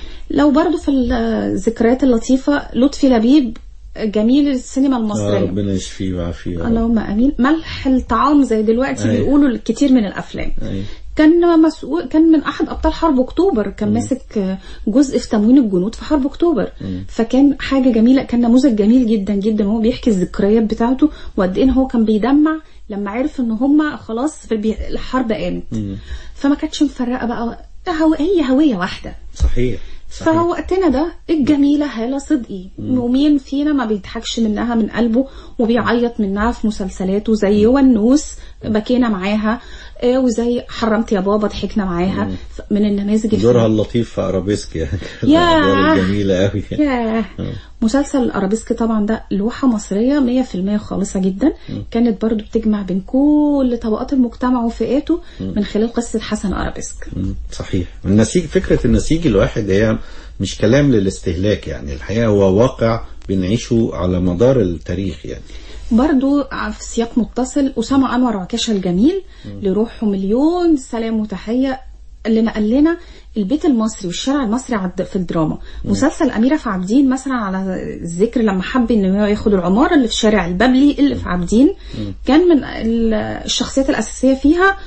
لو برضو في الذكريات اللطيفة لطفي لبيب جميل السينما آه، المصرية ربنا يشفيه ويعافيه اللهم امين ملح الطعام زي دلوقتي أيوة. بيقولوا الكتير من الافلام أيوة. كان مسؤول كان من احد ابطال حرب اكتوبر كان ماسك جزء في تموين الجنود في حرب اكتوبر فكان حاجه جميله كان نموذج جميل جدا جدا وهو بيحكي الذكريات بتاعته وقد ايه إن هو كان بيدمع لما عرف ان هم خلاص في البي- الحرب قامت فما كانتش مفرقه بقى هو هي هويه واحده صحيح صحيح فوقتنا ده الجميلة هالة صدقي ومين فينا ما بيضحكش منها من قلبه وبيعيط منها في مسلسلاته زي ونوس بكينا معاها آه، وزي حرمت يا بابا ضحكنا معاها ف- من النماذج دورها الفنية. اللطيف في أرابيسك يعني ياه. الأدوار الجميلة قوي ياه مسلسل الارابيسك طبعا ده لوحة مصرية 100% خالصة جدا كانت برضو بتجمع بين كل طبقات المجتمع وفئاته من خلال قصة حسن ارابيسك مم، صحيح النسيج فكرة النسيج الواحد هي مش كلام للاستهلاك يعني الحقيقة هو واقع بنعيشه على مدار التاريخ يعني برضو في سياق متصل أسامة أنور عكاشة الجميل لروحه مليون سلام وتحية اللي نقل لنا البيت المصري والشارع المصري عد- في الدراما مسلسل أميرة في عابدين مثلا على الذكر لما حب إنه هو ياخد العمارة اللي في شارع البابلي اللي في عابدين كان من ال- الشخصيات الأساسية فيها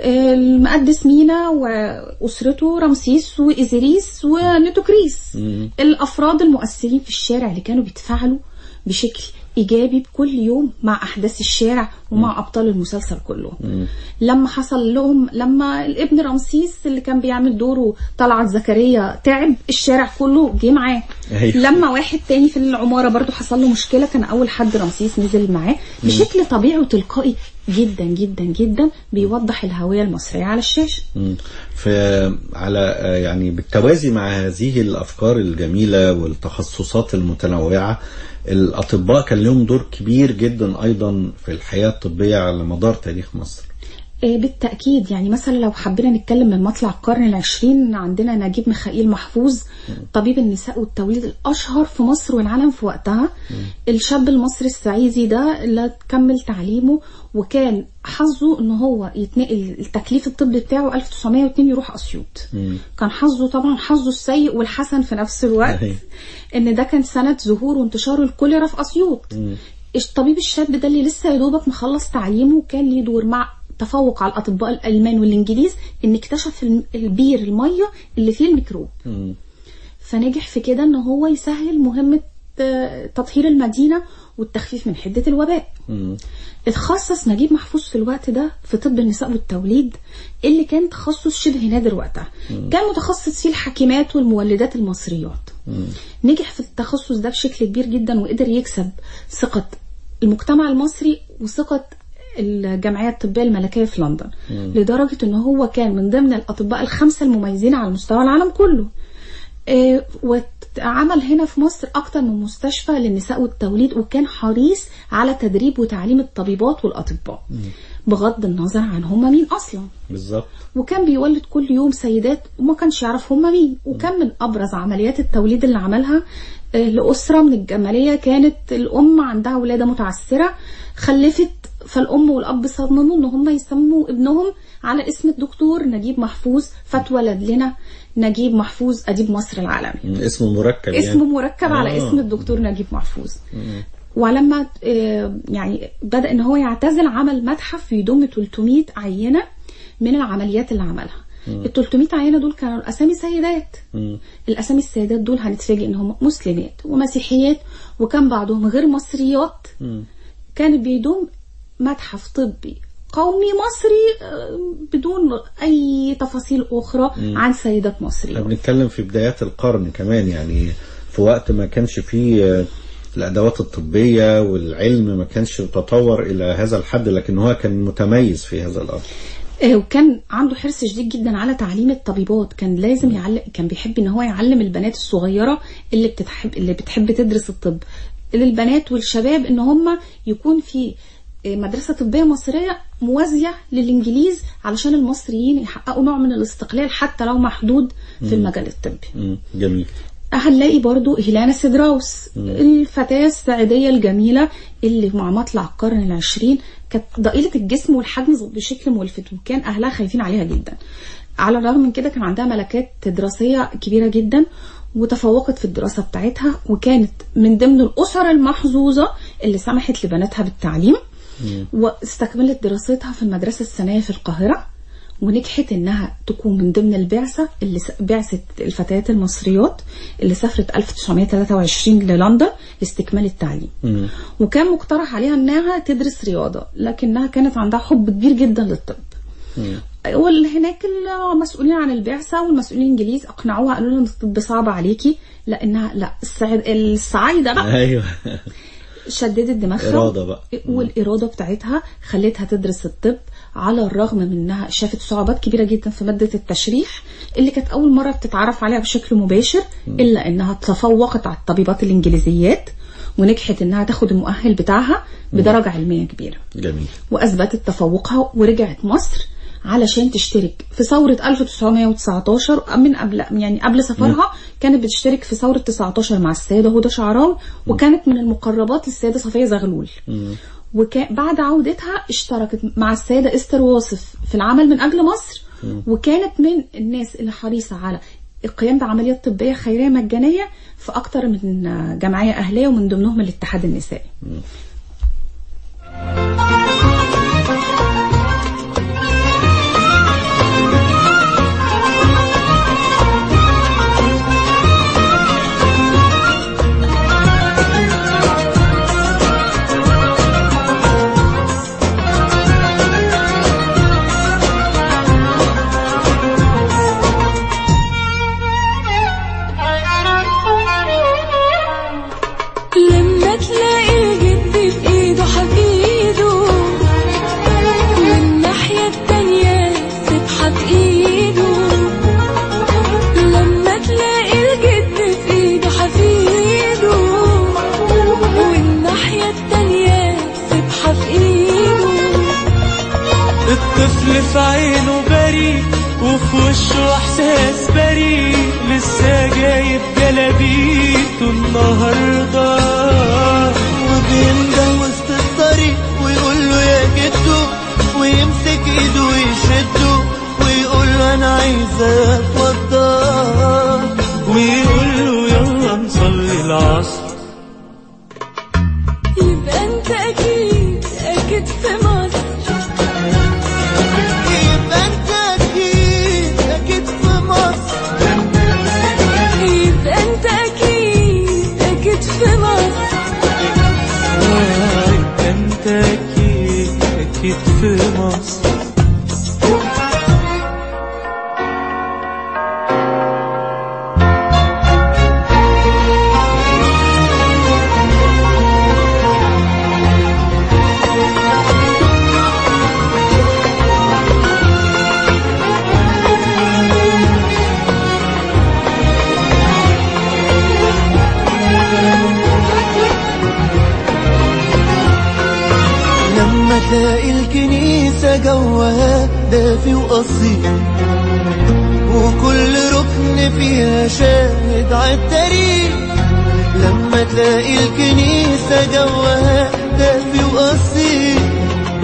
المقدس مينا وأسرته رمسيس وإزيريس ونتوكريس الأفراد المؤثرين في الشارع اللي كانوا بيتفاعلوا بشكل إيجابي بكل يوم مع أحداث الشارع ومع أبطال المسلسل كلهم لما حصل لهم لما الابن رمسيس اللي كان بيعمل دوره طلعت زكريا تعب الشارع كله جه معاه أيوة. لما واحد تاني في العمارة برضو حصل له مشكلة كان أول حد رمسيس نزل معاه بشكل طبيعي وتلقائي جدا جدا جدا بيوضح الهوية المصرية على الشاشة مم. في على آه، يعني بالتوازي مع هذه الافكار الجميله والتخصصات المتنوعه الاطباء كان لهم دور كبير جدا ايضا في الحياه الطبيه على مدار تاريخ مصر آه، بالتأكيد يعني مثلا لو حبينا نتكلم من مطلع القرن العشرين عندنا نجيب ميخائيل محفوظ طبيب النساء والتوليد الأشهر في مصر والعالم في وقتها الشاب المصري الصعيدي ده اللي كمل تعليمه وكان حظه ان هو يتنقل التكليف الطبي بتاعه 1902 يروح اسيوط كان حظه طبعا حظه السيء والحسن في نفس الوقت أيوة. ان ده كان سنة ظهور وانتشار الكوليرا في اسيوط الطبيب الشاب ده اللي لسه يا دوبك مخلص تعليمه كان ليه دور مع تفوق على الاطباء الالمان والانجليز ان اكتشف الم- البير الميه اللي فيه الميكروب مم. فنجح في كده ان هو يسهل مهمه آه، تطهير المدينه والتخفيف من حده الوباء مم. اتخصص نجيب محفوظ في الوقت ده في طب النساء والتوليد اللي كان تخصص شبه نادر وقتها كان متخصص فيه الحكيمات والمولدات المصريات نجح في التخصص ده بشكل كبير جدا وقدر يكسب ثقة المجتمع المصري وثقة الجمعية الطبية الملكية في لندن لدرجة ان هو كان من ضمن الاطباء الخمسة المميزين على مستوى العالم كله آه، وعمل هنا في مصر أكتر من مستشفى للنساء والتوليد وكان حريص على تدريب وتعليم الطبيبات والأطباء بغض النظر عن هم مين أصلا بالظبط وكان بيولد كل يوم سيدات وما كانش يعرف هم مين وكان من أبرز عمليات التوليد اللي عملها آه، لأسرة من الجمالية كانت الأم عندها ولادة متعسرة خلفت فالام والاب صمموا ان هم يسموا ابنهم على اسم الدكتور نجيب محفوظ فاتولد لنا نجيب محفوظ اديب مصر العالمي اسمه مركب يعني اسمه مركب على آه. اسم الدكتور نجيب محفوظ ولما آه، يعني بدا ان هو يعتزل عمل متحف يضم 300 عينه من العمليات اللي عملها ال 300 عينه دول كانوا اسامي سيدات مم. الاسامي السيدات دول هنتفاجئ ان هم مسلمات ومسيحيات وكان بعضهم غير مصريات مم. كان بيضم متحف طبي قومي مصري آه، بدون اي تفاصيل اخرى عن سيدات احنا مصريات بنتكلم في بدايات القرن كمان يعني في وقت ما كانش فيه آه، الادوات الطبيه والعلم ما كانش تطور الى هذا الحد لكن هو كان متميز في هذا الامر آه، وكان عنده حرص شديد جدا على تعليم الطبيبات كان لازم يعلم كان بيحب ان هو يعلم البنات الصغيره اللي بتحب اللي بتحب تدرس الطب للبنات والشباب ان هم يكون في آه، مدرسة طبية مصرية موازية للإنجليز علشان المصريين يحققوا نوع من الاستقلال حتى لو محدود في المجال الطبي مم. جميل هنلاقي برضو هيلانا سيدراوس الفتاة السعيدية الجميلة اللي مع مطلع القرن العشرين كانت ضئيلة الجسم والحجم بشكل ملفت وكان أهلها خايفين عليها جدا على الرغم من كده كان عندها ملكات دراسية كبيرة جدا وتفوقت في الدراسة بتاعتها وكانت من ضمن الأسر المحظوظة اللي سمحت لبناتها بالتعليم واستكملت دراستها في المدرسة الثانوية في القاهرة ونجحت انها تكون من ضمن البعثة اللي س- بعثة الفتيات المصريات اللي سافرت 1923 للندن لاستكمال التعليم مم. وكان مقترح عليها انها تدرس رياضة لكنها كانت عندها حب كبير جدا للطب وهناك المسؤولين عن البعثة والمسؤولين الانجليز اقنعوها قالوا لها إن الطب صعب عليكي لانها لا السعيد السعايدة بقى ايوه شددت دماغها إرادة بقى. والإرادة بتاعتها خلتها تدرس الطب على الرغم من انها شافت صعوبات كبيرة جدا في مادة التشريح اللي كانت أول مرة بتتعرف عليها بشكل مباشر إلا إنها تفوقت على الطبيبات الإنجليزيات ونجحت إنها تاخد المؤهل بتاعها بدرجة علمية كبيرة جميل وأثبتت تفوقها ورجعت مصر علشان تشترك في ثورة 1919 من قبل يعني قبل سفرها كانت بتشترك في ثورة 19 مع السيدة هدى شعراوي وكانت من المقربات للسيدة صفية زغلول وبعد عودتها اشتركت مع السيدة استر واصف في العمل من أجل مصر وكانت من الناس اللي حريصة على القيام بعمليات طبية خيرية مجانية في أكتر من جمعية أهلية ومن ضمنهم الاتحاد النسائي لما تلاقي الجد في ايده حفيده والناحية التانية سبحة في ايده لما تلاقي الجد في ايده حفيده والناحية التانية سبحة في ايده الطفل في عينه بريء وفي وشه احساس بريء لسه جايب جلابيته النهارده وبينده وسط الطريق ويقول له يا جدو ويمسك ايده ويشده ويقول له انا عايز اتوضى ويقول له يلا نصلي العصر يبقى انت اكيد اكيد في مصر يبقى انت اكيد اكيد في مصر يبقى انت اكيد اكيد في مصر آه، يبقى انت اكيد اكيد في مصر لما تلاقي الكنيسة جوها دافي وأصيل وكل ركن فيها شاهد عالتاريخ لما تلاقي الكنيسة جوها دافي وأصيل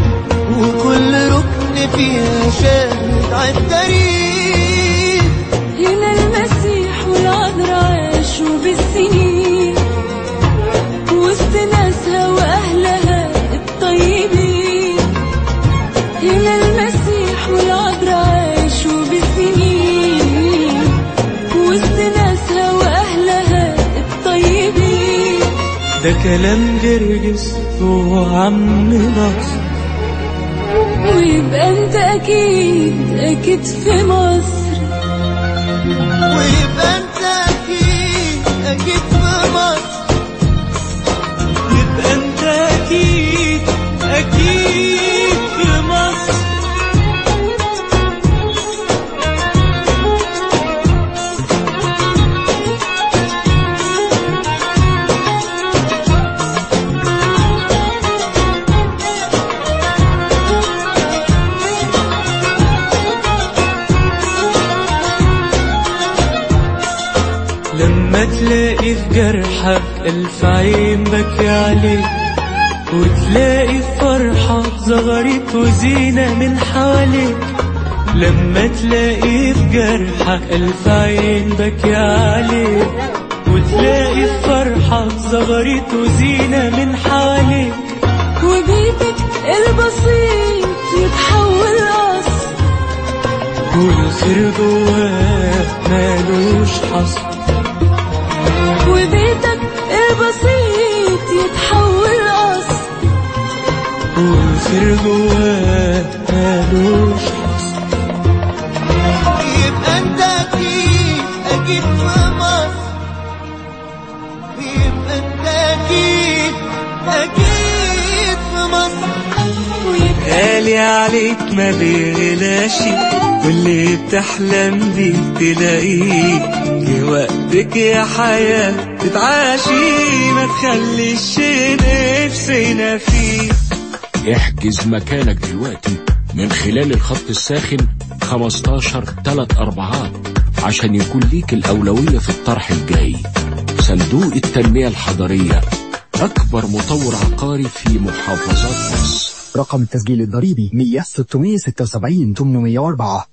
فيها شاهد عالتاريخ هنا المسيح والعذراء عاشوا بالسنين وسط ناسها وأهلها الطيبين هنا المسيح والعذراء عاشوا بالسنين وسط ناسها وأهلها الطيبين ده كلام جرجس وعم نصر ويبقى انت أكيد أكيد في مصر ويبقى انت اكيد اكيد في مصر يبقى انت اكيد اكيد في مصر لما تلاقي في جرحك ألف عين بكي عليك وتلاقي فرحة زغرت وزينة من حواليك لما تلاقي في جرحك ألف عين بكي عليك وتلاقي فرحة زغرت وزينة من حواليك وبيتك البسيط يتحول قصر والخير جواه مالوش حصر وبيتك البسيط يتحول قصر والخير جواه مالوش حصر يبقى انت اكيد اكيد في مصر يبقى انت اكيد اكيد في مصر غالي عليك ما بيغلاش واللي بتحلم بيه تلاقيه جه وقتك يا حياة تتعاشي ما تخليش شي نفسنا فيه احجز مكانك دلوقتي من خلال الخط الساخن 15 3 أربعات عشان يكون ليك الأولوية في الطرح الجاي صندوق التنمية الحضرية أكبر مطور عقاري في محافظات مصر رقم التسجيل الضريبي 100 676 804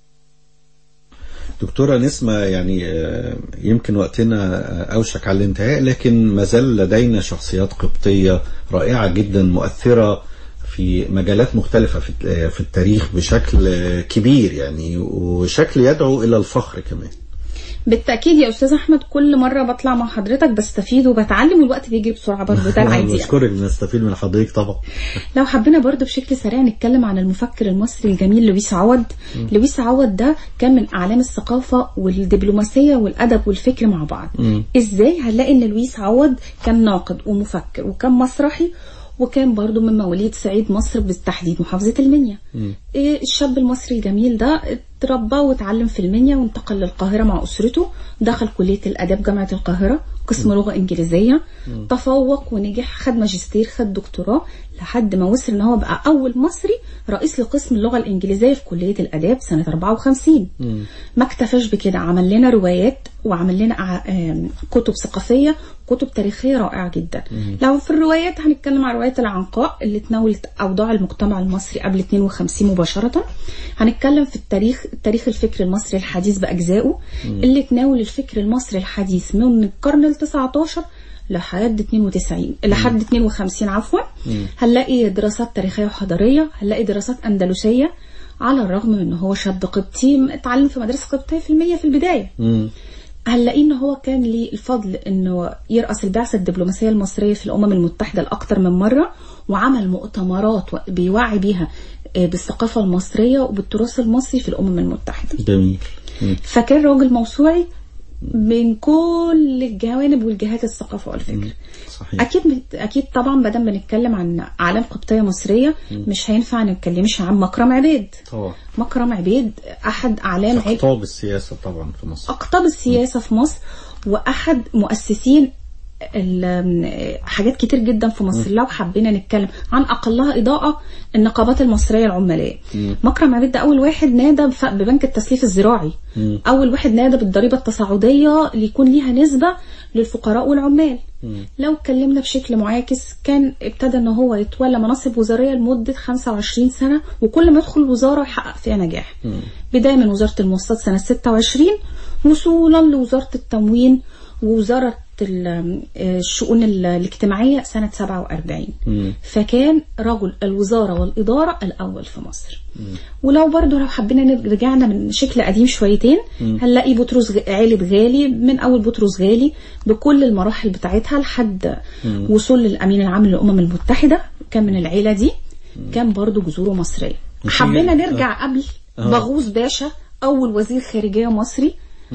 دكتورة نسمة يعني آه، يمكن وقتنا آه، أوشك على الانتهاء لكن ما زال لدينا شخصيات قبطية رائعة جدا مؤثرة في مجالات مختلفة في آه، في التاريخ بشكل آه، كبير يعني وشكل يدعو إلى الفخر كمان بالتاكيد يا استاذ احمد كل مره بطلع مع حضرتك بستفيد وبتعلم والوقت بيجري بسرعه برضه ده العادي يعني. بشكرك بنستفيد من حضرتك طبعا لو حبينا برضو بشكل سريع نتكلم عن المفكر المصري الجميل لويس عوض لويس عوض ده كان من اعلام الثقافه والدبلوماسيه والادب والفكر مع بعض ازاي هنلاقي ان لويس عوض كان ناقد ومفكر وكان مسرحي وكان برضو من مواليد صعيد مصر بالتحديد محافظة المنيا إيه الشاب المصري الجميل ده اتربى واتعلم في المنيا وانتقل للقاهرة مع أسرته دخل كلية الآداب جامعة القاهرة قسم لغة إنجليزية تفوق ونجح خد ماجستير خد دكتوراه لحد ما وصل ان هو بقى اول مصري رئيس لقسم اللغه الانجليزيه في كليه الاداب سنه 54 ما اكتفاش بكده عمل لنا روايات وعمل لنا ع- آم، كتب ثقافيه كتب تاريخيه رائعه جدا لو في الروايات هنتكلم عن روايه العنقاء اللي تناولت اوضاع المجتمع المصري قبل 52 مباشره هنتكلم في التاريخ تاريخ الفكر المصري الحديث باجزائه اللي تناول الفكر المصري الحديث من القرن ال 19 لحد 92 لحد 52 عفوا هنلاقي دراسات تاريخيه وحضاريه هنلاقي دراسات اندلسيه على الرغم من ان هو شاب قبطي اتعلم في مدرسه قبطيه في المية في البدايه مم. هنلاقيه ان هو كان ليه الفضل انه يرأس البعثه الدبلوماسيه المصريه في الامم المتحده لاكثر من مره وعمل مؤتمرات و- بيوعي بيها آه، بالثقافه المصريه وبالتراث المصري في الامم المتحده جميل مم. فكان راجل موسوعي من كل الجوانب والجهات الثقافه والفكر صحيح اكيد بت- اكيد طبعا بدل بنتكلم عن اعلام قبطيه مصريه مش هينفع ما نتكلمش عن مكرم عبيد طبعا مكرم عبيد احد اعلام عيد اقطاب السياسة طبعا في مصر اقطاب السياسه في مصر واحد مؤسسين ال- حاجات كتير جدا في مصر لو حبينا نتكلم عن اقلها اضاءه النقابات المصريه العماليه مكرم عبيد ده اول واحد نادى ف- ببنك التسليف الزراعي اول واحد نادى بالضريبه التصاعديه ليكون ليها نسبه للفقراء والعمال لو اتكلمنا بشكل معاكس كان ابتدى ان هو يتولى مناصب وزاريه لمده 25 سنه وكل ما يدخل الوزاره يحقق فيها نجاح بدايه من وزاره المواصلات سنه 26 وصولا لوزاره التموين ووزاره ال- الشؤون ال- الاجتماعيه سنه 47 فكان رجل الوزاره والاداره الاول في مصر ولو برضو لو حبينا نر- رجعنا من شكل قديم شويتين هنلاقي بطرس غ- عالب غالي من اول بطرس غالي بكل المراحل بتاعتها لحد وصول للامين العام للامم المتحده كان من العيله دي كان برضو جذوره مصريه حبينا نرجع قبل بغوث باشا اول وزير خارجيه مصري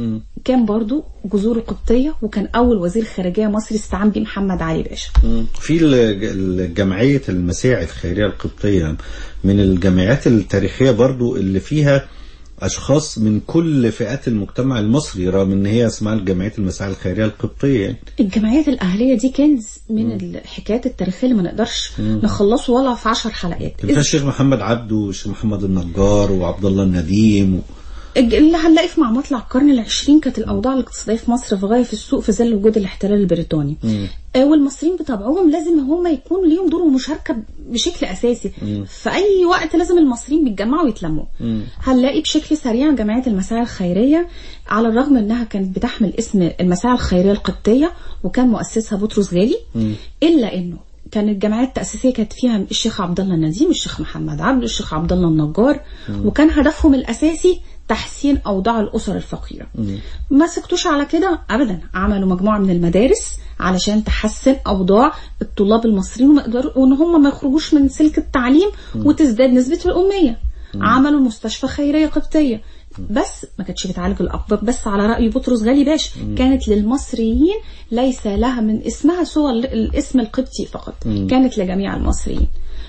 كان برضو جذوره قبطيه وكان اول وزير خارجيه مصري استعان بيه محمد علي باشا في الج- الجمعية المساعي الخيرية القبطية من الجمعيات التاريخية برضو اللي فيها أشخاص من كل فئات المجتمع المصري رغم إن هي اسمها الجمعية المساعي الخيرية القبطية يعني. الجمعيات الأهلية دي كنز من الحكايات التاريخية اللي ما نقدرش نخلصه ولا في عشر حلقات كان فيها الشيخ محمد عبده والشيخ محمد النجار وعبد الله النديم و... الج- اللي هنلاقي في مع مطلع القرن العشرين كانت الأوضاع الاقتصادية في مصر في غاية في السوق في ظل وجود الاحتلال البريطاني آه، والمصريين بطبعهم لازم هم يكون ليهم دور ومشاركة بشكل أساسي في أي وقت لازم المصريين بيتجمعوا ويتلموا هنلاقي بشكل سريع جمعية المساعي الخيرية على الرغم انها كانت بتحمل اسم المساعي الخيرية القبطية وكان مؤسسها بطرس غالي الا انه كانت الجمعيات التأسيسية كانت فيها الشيخ عبد الله النديم الشيخ محمد عبد الشيخ عبد الله النجار وكان هدفهم الأساسي تحسين أوضاع الأسر الفقيرة ما سكتوش على كده أبدا عملوا مجموعة من المدارس علشان تحسن أوضاع الطلاب المصريين وما يقدروا- وإن هم ما يخرجوش من سلك التعليم وتزداد نسبة الأمية عملوا مستشفى خيرية قبطية بس ما كانتش بتعالج الأقباط بس على رأي بطرس غالي باشا كانت للمصريين ليس لها من اسمها سوى ال- الاسم القبطي فقط كانت لجميع المصريين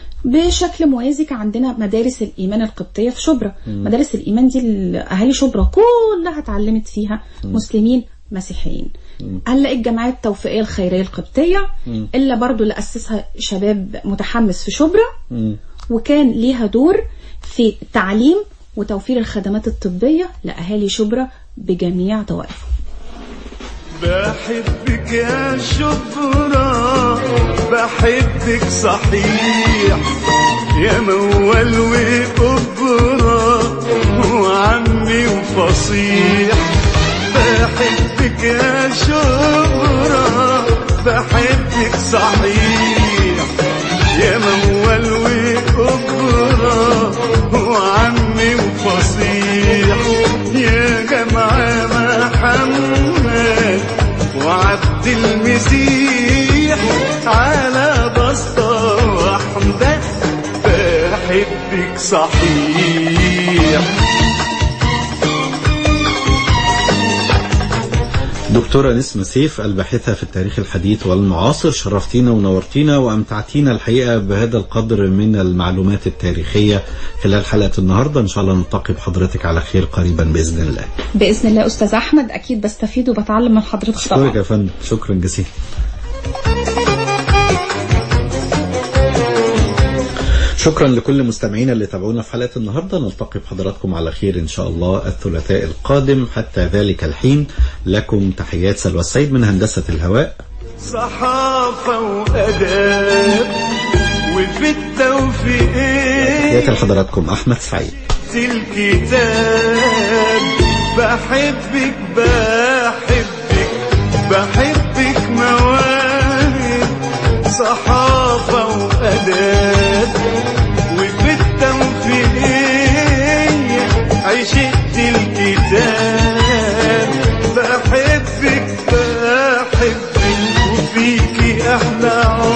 بشكل موازي كان عندنا مدارس الإيمان القبطية في شبرا مدارس الإيمان دي أهالي شبرا كلها اتعلمت فيها مسلمين مسيحيين هنلاقي الجمعيات التوفيقية الخيرية القبطية إلا برضو اللي أسسها شباب متحمس في شبرا وكان ليها دور في تعليم وتوفير الخدمات الطبية لأهالي شبرا بجميع طوائفهم بحبك يا شبرا بحبك صحيح يا موال وقبرا وعمي وفصيح بحبك يا شبرا بحبك صحيح يا موال وقبرا وعمي وفصيح يا جماعة محمد وعبد المسيح على بسطة واحدة بحبك صحيح دكتورة نسمة سيف الباحثة في التاريخ الحديث والمعاصر شرفتينا ونورتينا وأمتعتينا الحقيقة بهذا القدر من المعلومات التاريخية خلال حلقة النهاردة إن شاء الله نلتقي بحضرتك على خير قريبا بإذن الله بإذن الله أستاذ أحمد أكيد بستفيد وبتعلم من حضرتك شكرا طبعا يا فندم شكرا جزيلا شكرا لكل مستمعينا اللي تابعونا في حلقة النهاردة نلتقي بحضراتكم على خير إن شاء الله الثلاثاء القادم حتى ذلك الحين لكم تحيات سلوى السيد من هندسة الهواء صحافة وأداب وفي التوفيق تحياتي لحضراتكم أحمد سعيد الكتاب بحبك بحبك بحبك مواهب صحافة وأداب وفي التوفيق عشقت الكتاب بحبك بحبك وفيكي أحلى عمر